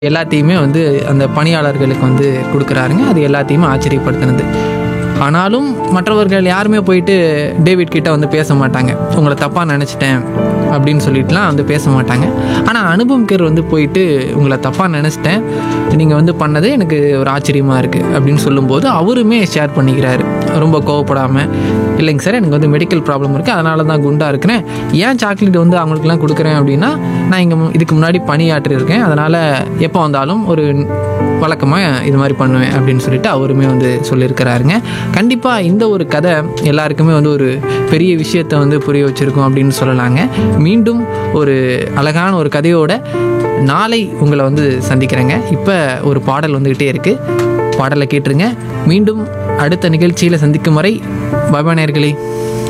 எல்லாத்தையுமே வந்து அந்த பணியாளர்களுக்கு வந்து கொடுக்குறாருங்க அது எல்லாத்தையுமே ஆச்சரியப்படுத்தினது ஆனாலும் மற்றவர்கள் யாருமே போயிட்டு டேவிட் கிட்ட வந்து பேச மாட்டாங்க உங்களை தப்பாக நினச்சிட்டேன் அப்படின்னு சொல்லிட்டுலாம் வந்து பேச மாட்டாங்க ஆனால் அனுபவம் கேர் வந்து போயிட்டு உங்களை தப்பாக நினச்சிட்டேன் நீங்கள் வந்து பண்ணது எனக்கு ஒரு ஆச்சரியமாக இருக்குது அப்படின்னு சொல்லும்போது அவருமே ஷேர் பண்ணிக்கிறாரு ரொம்ப கோவப்படாமல் இல்லைங்க சார் எனக்கு வந்து மெடிக்கல் ப்ராப்ளம் இருக்குது அதனால தான் குண்டாக இருக்கிறேன் ஏன் சாக்லேட் வந்து அவங்களுக்குலாம் கொடுக்குறேன் அப்படின்னா நான் இங்கே இதுக்கு முன்னாடி பணியாற்றிருக்கேன் அதனால் எப்போ வந்தாலும் ஒரு வழக்கமாக இது மாதிரி பண்ணுவேன் அப்படின்னு சொல்லிட்டு அவருமே வந்து சொல்லியிருக்கிறாருங்க கண்டிப்பாக இந்த ஒரு கதை எல்லாருக்குமே வந்து ஒரு பெரிய விஷயத்தை வந்து புரிய வச்சுருக்கோம் அப்படின்னு சொல்லலாங்க மீண்டும் ஒரு அழகான ஒரு கதையோட நாளை உங்களை வந்து சந்திக்கிறேங்க இப்போ ஒரு பாடல் வந்துக்கிட்டே இருக்குது பாடலை கேட்டுருங்க மீண்டும் அடுத்த நிகழ்ச்சியில் சந்திக்கும் வரை பாபா நேர்களே